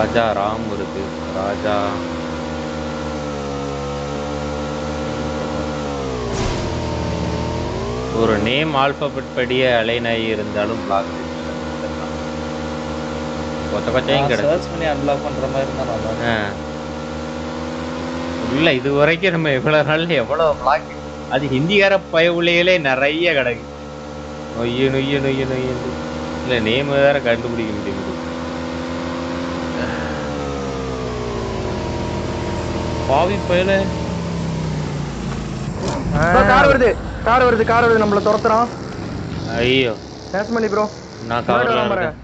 ராஜா ராம் இருக்கு ராஜா ஒரு name alphabet படியே அலைநாய் இருந்தாலும் பிளாக் கொத்த கொச்சையும் கிடக்கு சர்ச் பண்ணி அன்லாக் பண்ற மாதிரி இருந்தா நல்லா இருக்கும். ஆ. இல்ல இது வரைக்கும் நம்ம எவ்வளவு நாள் எவ்வளவு பிளாக் அது ஹிந்திக்கார பயவுலையிலே நிறைய கிடக்கு நொய்யு நொய்யு நொய்யு நொய்யு இல்ல நேம் வேற கண்டுபிடிக்க முடியுது பாவி பயல கார் வருது கார் வருது கார் வருது நம்மள துரத்துறான் ஐயோ நேசமல்லி ப்ரோ நான் கவர்ல இருக்கேன்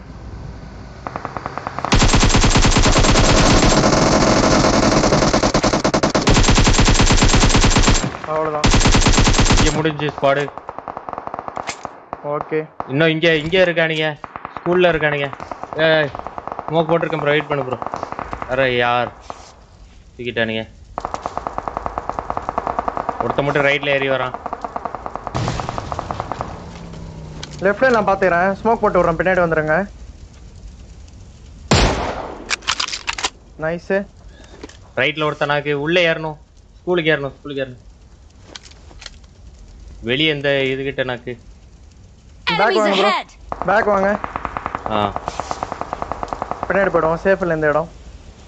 அவ்வளவுதான் இங்க முடிஞ்சு ஸ்பாடு ஓகே இன்னும் இங்க இங்க இருக்கானுங்க ஸ்கூல்ல இருக்கானுங்க ஏய் ஸ்மோக் போட்டிருக்கேன் ப்ரோ வெயிட் பண்ணு ப்ரோ அரே யார் தூக்கிட்டானுங்க ஒருத்த மட்டும் ரைட்ல ஏறி வரான் லெஃப்ட்ல நான் பாத்துறேன் ஸ்மோக் போட்டு விடுறேன் பின்னாடி வந்துருங்க நைஸ் ரைட்ல ஒருத்தனாக்கு உள்ள ஏறணும் ஸ்கூலுக்கு ஏறணும் ஸ்கூலுக்கு ஏறணும் வெளியே இந்த இதுகிட்ட நாக்கு பேக் Enemies வாங்க ப்ரோ ahead! பேக் வாங்க ஆ பின்னாடி போயிடுவோம் சேஃப் இல்லை இந்த இடம்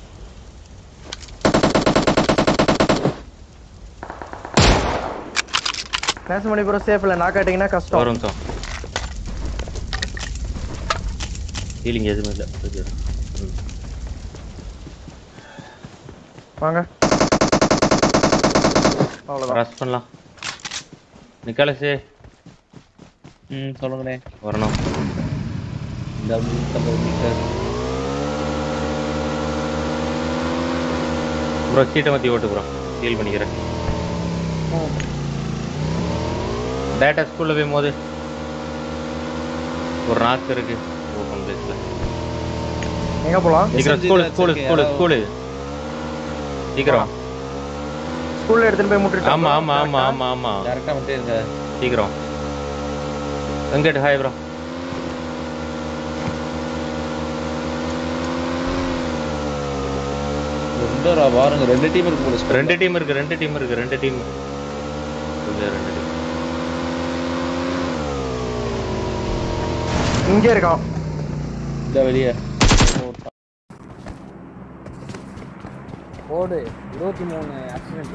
நேசமணி ப்ரோ சேஃப் இல்லை நாக் ஆட்டிங்கன்னா கஷ்டம் வரும் தான் ஹீலிங் எதுவுமே இல்லை ஓகே. ம். வாங்க அவ்வளோதான் கிராஸ் பண்ணலாம் நிக்கலசே ம் சொல்லுங்கண்ணே வரணும் இந்த நூற்றம்பது மீட்டர் ப்ரோ சீட்டை மாற்றி ஓட்டு ப்ரோ ஹீல் பண்ணிக்கிறேன் டேட்டா ஸ்கூலில் போய் போது ஒரு நாக்கு இருக்கு ஓப்பன் பிளேஸில் எங்க போலாம் சீக்கிரம் ஸ்கூலு ஸ்கூலு ஸ்கூலு ஸ்கூலு சீக்கிரம் ஸ்கூல்ல எடுத்துட்டு போய் முட்டுட்டு ஆமா ஆமா ஆமா ஆமா ஆமா டேரக்டா வந்துட்டே இருங்க சீக்கிரம் வெங்கட் ஹாய் ப்ரோ ரெண்டரா பாருங்க ரெண்டு டீம் இருக்கு போல squad. ரெண்டு டீம் இருக்கு ரெண்டு டீம் இருக்கு ரெண்டு டீம் ரெண்டு டீம் இங்க இருக்கான் இந்த வெளியே ஓடு இருபத்தி மூணு ஆக்சிடென்ட்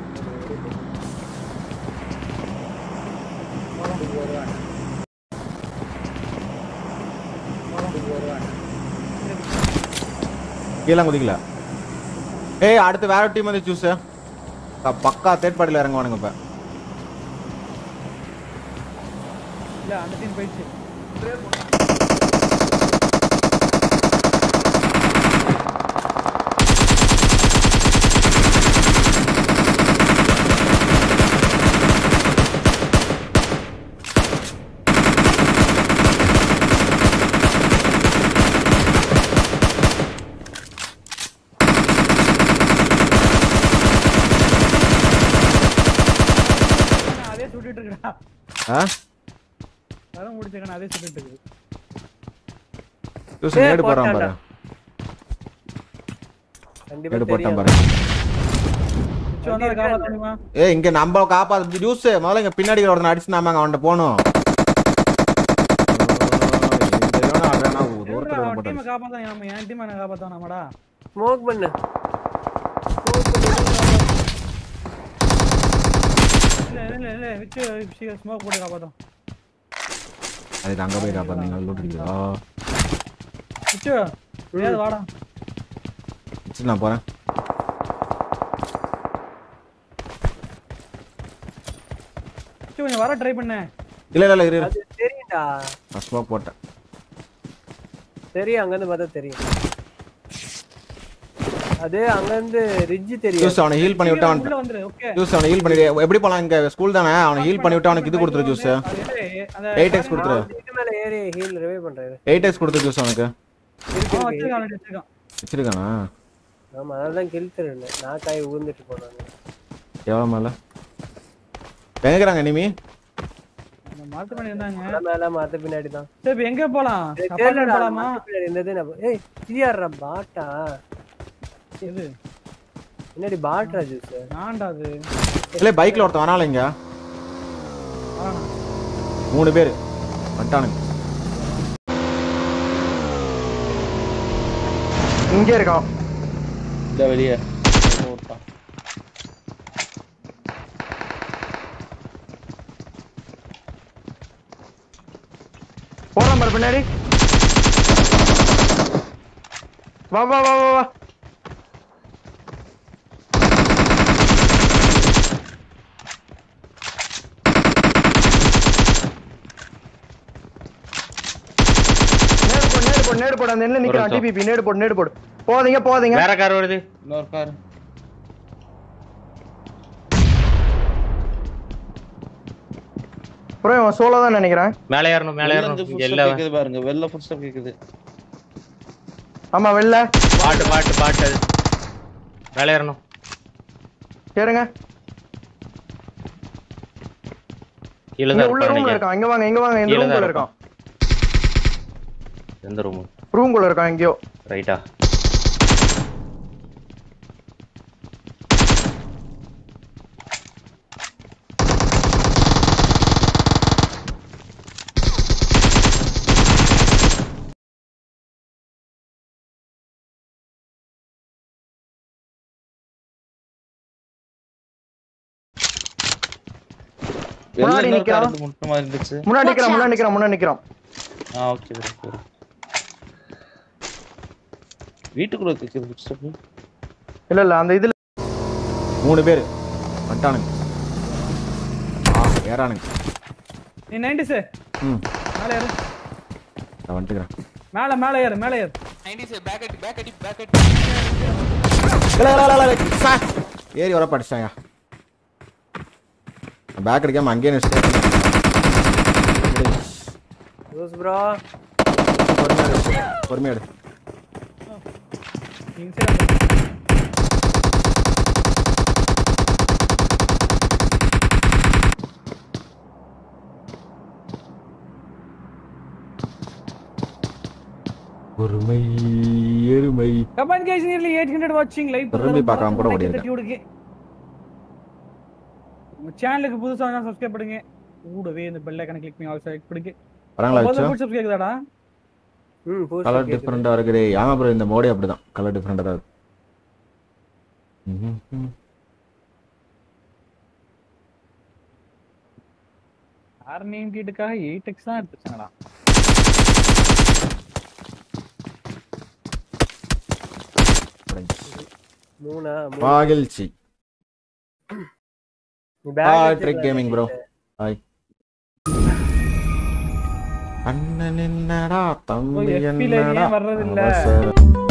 கீழே குதிக்கல ஏய் அடுத்து வேற டீம் வந்து சூஸ் பக்கா தேர்ட் பார்ட்டில இறங்குவானுங்க இப்ப இல்ல அந்த டீம் போயிடுச்சு அதே சுட்டுட்டு இருக்கா ஆ அதான் முடிச்சுக்கணும் அதே சுட்டுட்டு இருக்கு சூஸ் நேடு போறான் பாரு நேடு போட்டான் பாரு சொன்னா காப்பாத்த முடியுமா ஏய் இங்க நம்ம காப்பாத்து ஜூஸ் முதல்ல இங்க பின்னாடி ஒருத்தன் அடிச்சு நாம அவன்கிட்ட போகணும் இந்த இவனை ஆடுறானா, ஒருத்தர் அவன் போட்டான். டீமை காப்பாத்தான் நம்ம என் டீம் என்ன காப்பாத்தான் நம்மடா ஸ்மோக் பண்ணு இல்ல இல்ல இல்ல விச்சு ஸ்மோக் போட்டு காப்பாத்தான் அதுக்கு அங்க போய் காப்பாத்தீங்க லூட் அடிக்கிறா விச்சு ஏதாவது வாடா சரி நான் போறேன் விச்சு கொஞ்சம் வர ட்ரை பண்ண இல்ல இல்ல இல்ல இரு இரு. அது தெரியும்டா நான் ஸ்மோக் போட்டேன் தெரியும் அங்கிருந்து பார்த்தா தெரியும் அது அங்கிருந்து ரிட்ஜ் தெரியும் ஜூஸ் அவனை ஹீல் பண்ணி விட்டு அவன் உள்ள வந்துரு ஓகே ஜூஸ் அவனை ஹீல் பண்ணி எப்படி போலாம் இங்க ஸ்கூல் தானே அவனை ஹீல் பண்ணி விட்டு அவனுக்கு இது கொடுத்துரு ஜூஸ் எயிட் எக்ஸ் கொடுத்துரு இது மேல ஏறி ஹீல் ரிவைவ் பண்றாரு எயிட் எக்ஸ் கொடுத்துரு ஜூஸ் அவனுக்கு இருக்கு அவன் இருக்கு வச்சிருக்கான் வச்சிருக்கான் வச்சிருக்கானா ஆமா அதனால தான் கிழித்துருங்க நான் காய் ஊந்துட்டு போனாங்க எவ்வளோ மேல எங்க இருக்கிறாங்க இனிமே மாத்து பண்ணி இருந்தாங்க மலை மேல மரத்து பின்னாடி தான் சரி இப்ப எங்க போலாம் ஏய், அப்பார்ட்மெண்ட் தெரியலடா, போலாமா மரத்து பின்னாடி இருந்தது நம்ம- ஏய் இது யாருடா பாட்டா இது பின்னாடி பாட்ரா ஜூஸ் நான்டா அது இல்ல பைக்ல ஒருத்தன் வரால இங்க வரானா? மூணு பேர் வந்துட்டானுங்க இங்க இருக்கான் இந்த வெளியே ஓட்டான் போறான் பாரு பின்னாடி வா வா வா வா வா நேடு போடு நேடு போடு நேடு போடு அந்த என்ன நிக்கிறான் நிமிஷம். டிபிபி நேடு போடு நேடு போடு போதீங்க போதீங்க வேற கார் வருது இன்னொரு கார் ப்ரோ இவன் சோலோ தான் நினைக்கிறேன் மேலே ஏறணும் மேலே வெளில ஏறணும் இருந்து இங்க footstep எல்லா கேக்குது பாருங்க வெளில ஃபுட் கேக்குது ஆமா வெளில பாட்டு பாட்டு பாட்டு அது மேலே ஏறணும் கேளுங்க கீழே இங்க தான் உள்ள இருப்பான் ரூம்ல நினைக்கிறேன். இருக்கான் இங்க வாங்க இங்க வாங்க இந்த கீழே தான் ரூம்குள்ள இருக்கான் எந்த ரூம் ரூம்குள்ள இருக்கான் எங்கேயோ ரைட்டா வெளில முன்னாடி இன்னொரு கார் நிக்கிறான். வந்து முட்ட மாதிரி இருந்துச்சு முன்னாடி நிக்கிறான் முன்னாடி நிக்கிறான் முன்னாடி நிக்கிறான் ஆ ஓகே ப்ரோ வீட்டுக்குள்ள கேக்குது ஃபுட் இல்ல இல்ல அந்த இதுல மூணு பேர் வந்துட்டானுங்க ஆ ஏறானுங்க நீ நைன்டி சார் ம் மேல ஏறு நான் வந்துட்டுக்கிறேன் மேல மேல ஏறு மேல ஏறு இல்ல, இல்ல, இல்ல, இல்ல, இல்ல. சார். ஏறி வர படிச்சிட்டாங்க பேக் அடிக்காம அங்கேயே நிறுத்திட்டேன். ஜூஸ் ப்ரோ பொறுமையா எடு. பொறுமையா எடு நீங்க சரி வந்து. பொறுமை எருமை Come on guys, nearly 800 watching live. திரும்பி பார்க்காம கூட ஓடி தட்டி விடுங்க. உங்க சேனலுக்கு புதுசா வேணா சப்ஸ்கிரைப் பண்ணுங்க கூடவே இந்த பெல் ஐகானை கிளிக் பண்ணி ஆல் செலக்ட் பண்ணுங்க வராங்களா முதல்ல வச்சோம் ஃபுட் சப்ஸ்கிரைப் கேக்குதாடா ம் பூஸ்ட் கலர் கேக்குது. டிஃப்ரெண்டா இருக்குது ஆமா ப்ரோ இந்த மோடி அப்படிதான் கலர் டிஃப்ரெண்டா தான் இருக்கு ம்ஹும், ம். ஆர் நேம் கீட்டுக்காக 8x தான் எடுத்துச்சாங்கடா மூணா மூணு. மகிழ்ச்சி நீ bag ட்ரிக் வச்சிருக்க. கேமிங் ப்ரோ ஹாய் அண்ணன் என்னடா தம்பி FP ல ஏன் என்னடா வர்றதில்ல? அவசரம்